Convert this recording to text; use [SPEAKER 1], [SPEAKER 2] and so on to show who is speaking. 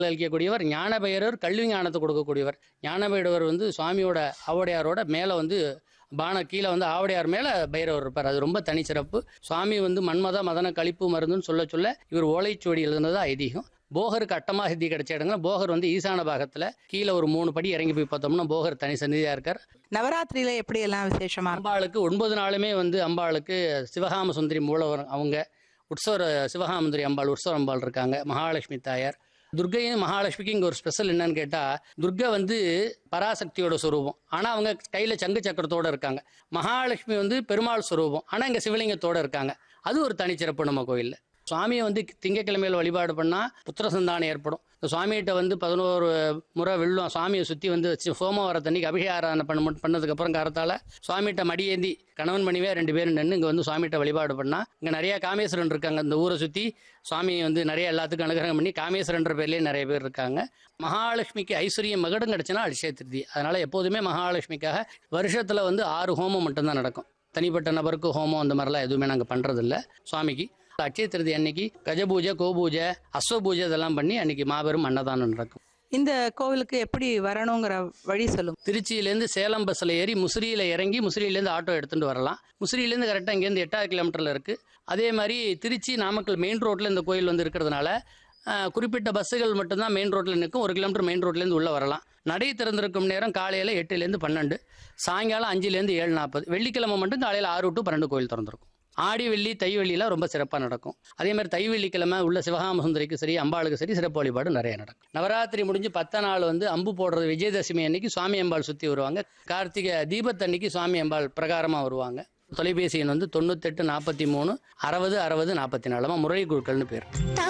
[SPEAKER 1] அளிக்கக்கூடியவர் ஞானபைரவர் கல்வி ஞானத்தை கொடுக்கக்கூடியவர் ஞானபைரவர் வந்து சுவாமியோட ஆவடையாரோட மேலே வந்து பான கீழே வந்து ஆவடையார் மேலே பைரவர் இருப்பார் அது ரொம்ப தனிச்சிறப்பு சுவாமி வந்து மன்மத மதன கழிப்பு மருந்துன்னு சொல்ல சொல்ல இவர் ஓலைச்சுவடி எழுதுனது ஐதீகம் போகருக்கு அட்டமா சித்தி கிடைச்ச இடங்கள போகர் வந்து ஈசான பாகத்தில் கீழே ஒரு மூணு படி இறங்கி போய் பார்த்தோம்னா போகர் தனி சந்நிதியாக இருக்கார்
[SPEAKER 2] நவராத்திரியில எப்படி எல்லாம் விசேஷமா இருக்கும்
[SPEAKER 1] அம்பாளுக்கு ஒன்பது நாளுமே வந்து அம்பாளுக்கு சிவகாம சுந்தரி மூலவர் அவங்க உற்சவர சிவகாமந்துரி அம்பாள் உற்சவ அம்பாள் இருக்காங்க மகாலட்சுமி தாயார் துர்கையும் மகாலட்சுமிக்கு இங்கே ஒரு ஸ்பெஷல் என்னன்னு கேட்டால் துர்கை வந்து பராசக்தியோட சொரூபம் ஆனால் அவங்க கையில் சங்கு சக்கரத்தோட இருக்காங்க மகாலட்சுமி வந்து பெருமாள் சொரூபம் ஆனால் இங்கே சிவலிங்கத்தோட இருக்காங்க அது ஒரு தனிச்சிறப்பு நம்ம கோயிலில் சுவாமியை வந்து திங்கக்கிழமையில் வழிபாடு பண்ணால் புத்திர சந்தானம் ஏற்படும் இந்த சுவாமிகிட்ட வந்து பதினோரு முறை வெள்ளம் சுவாமியை சுற்றி வந்து வச்சு சோமவாரத்தன்னைக்கு அபிஷேகாராதனை பண்ண பண்ணதுக்கப்புறம் காரத்தால் சுவாமிகிட்ட மடியேந்தி கணவன் மணிவே ரெண்டு பேரும் நின்று இங்கே வந்து சுவாமிகிட்ட வழிபாடு பண்ணால் இங்கே நிறைய காமேஸ்வரன் இருக்காங்க இந்த ஊரை சுற்றி சுவாமி வந்து நிறைய எல்லாத்துக்கும் அனுகிரகம் பண்ணி காமேஸ்வரன்ற பேர்லேயே நிறைய பேர் இருக்காங்க மகாலட்சுமிக்கு ஐஸ்வர்யம் மகடம் கிடச்சுன்னா அடிஷய திருதி அதனால் எப்போதுமே மகாலட்சுமிக்காக வருஷத்தில் வந்து ஆறு ஹோமம் மட்டும்தான் நடக்கும் தனிப்பட்ட நபருக்கு ஹோமம் அந்த மாதிரிலாம் எதுவுமே நாங்கள் பண்ணுறதில்ல சுவாமிக்கு அட்சய திருதி அன்னைக்கு கஜபூஜை கோபூஜை அஸ்வ பூஜை இதெல்லாம் பண்ணி அன்னைக்கு மாபெரும் அன்னதானம் நடக்கும்
[SPEAKER 2] இந்த கோவிலுக்கு எப்படி வரணுங்கிற வழி சொல்லுங்க
[SPEAKER 1] திருச்சியிலேருந்து சேலம் பஸ்ஸில் ஏறி முசிறியில் இறங்கி முசிறியிலேருந்து ஆட்டோ எடுத்துகிட்டு வரலாம் முசிறியிலேருந்து கரெக்டாக இங்கேருந்து எட்டாவது கிலோமீட்டரில் இருக்குது அதே மாதிரி திருச்சி நாமக்கல் மெயின் ரோட்டில் இந்த கோயில் வந்து இருக்கிறதுனால ஆஹ், குறிப்பிட்ட பஸ்ஸுகள் மட்டும்தான் மெயின் ரோட்டில் நிற்கும் ஒரு கிலோமீட்டர் மெயின் ரோட்லேருந்து உள்ளே வரலாம் நடை திறந்திருக்கும் நேரம் காலையில் எட்டுலேருந்து பன்னெண்டு சாயங்காலம் அஞ்சுலேருந்து ஏழு நாற்பது வெள்ளிக்கிழமை மட்டும் காலையில் ஆறு டு பன்னெண்டு கோயில் திறந்திருக்கும் ஆடி வெள்ளி தை வெள்ளிலாம் ரொம்ப சிறப்பாக நடக்கும் அதே மாதிரி தை வெள்ளிக்கிழமை உள்ள சிவகாம சுந்தரிக்கு சரி அம்பாளுக்கு சரி சிறப்பு வழிபாடு நிறைய நடக்கும் நவராத்திரி முடிஞ்சு பத்த நாள் வந்து அம்பு போடுறது விஜயதசமி அன்னைக்கு சுவாமி அம்பாள் சுற்றி வருவாங்க கார்த்திகை தீபத்தன்னைக்கு சுவாமி அம்பாள் பிரகாரமாக வருவாங்க தொலைபேசி எண் வந்து தொண்ணூத்தெட்டு நாற்பத்தி மூணு அறுபது அறுபது நாற்பத்தி நாலுமா முரளி குழுக்கள்னு பேர்